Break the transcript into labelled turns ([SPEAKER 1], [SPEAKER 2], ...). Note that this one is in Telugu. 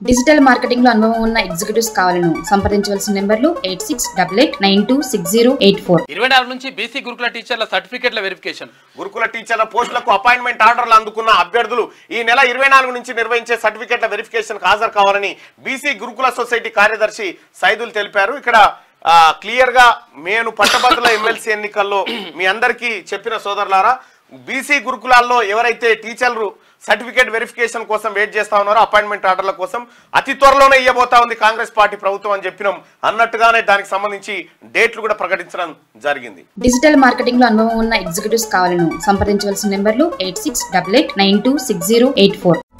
[SPEAKER 1] డిజిటల్ మార్కెటింగ్ లో అనుభవం ఉన్న ఎగ్జిక్యూటివ్స్ కావాలను సంప్రదించవలసిన నెంబర్లు eight six double eight nine two six zero eight four
[SPEAKER 2] ఇరవై నాలుగు నుంచి బీసీ గురుకుల టీచర్ల సర్టిఫికేట్ల వెరిఫికేషన్
[SPEAKER 3] గురుకుల టీచర్ల పోస్టులకు అపాయింట్మెంట్ ఆర్డర్లు అందుకున్న అభ్యర్థులు ఈ నెల ఇరవై నాలుగు నుంచి నిర్వహించే సర్టిఫికేట్ల వెరిఫికేషన్ హాజరు కావాలని బీసీ గురుకుల సొసైటీ కార్యదర్శి సైదులు తెలిపారు ఇక్కడ ఆ, క్లియర్ గా నేను పట్టభద్రుల ఎమ్మెల్సీ ఎన్నికల్లో మీ అందరికీ చెప్పిన సోదరులారా బీసీ గురుకులాల్లో ఎవరైతే టీచర్లు సర్టిఫికేట్ వెరిఫికేషన్ కోసం వెయిట్ చేస్తా ఉన్నారో అపాయింట్మెంట్ ఆర్డర్ల కోసం అతి త్వరలోనే ఇవ్వబోతా ఉంది కాంగ్రెస్ పార్టీ ప్రభుత్వం అని చెప్పినాం అన్నట్టుగానే దానికి సంబంధించి డేట్లు కూడా ప్రకటించడం జరిగింది
[SPEAKER 1] డిజిటల్ మార్కెటింగ్ లో అనుభవం ఉన్న ఎగ్జిక్యూటివ్స్ కావాలను సంప్రదించవలసిన నెంబర్లు eight six double eight nine two six zero eight four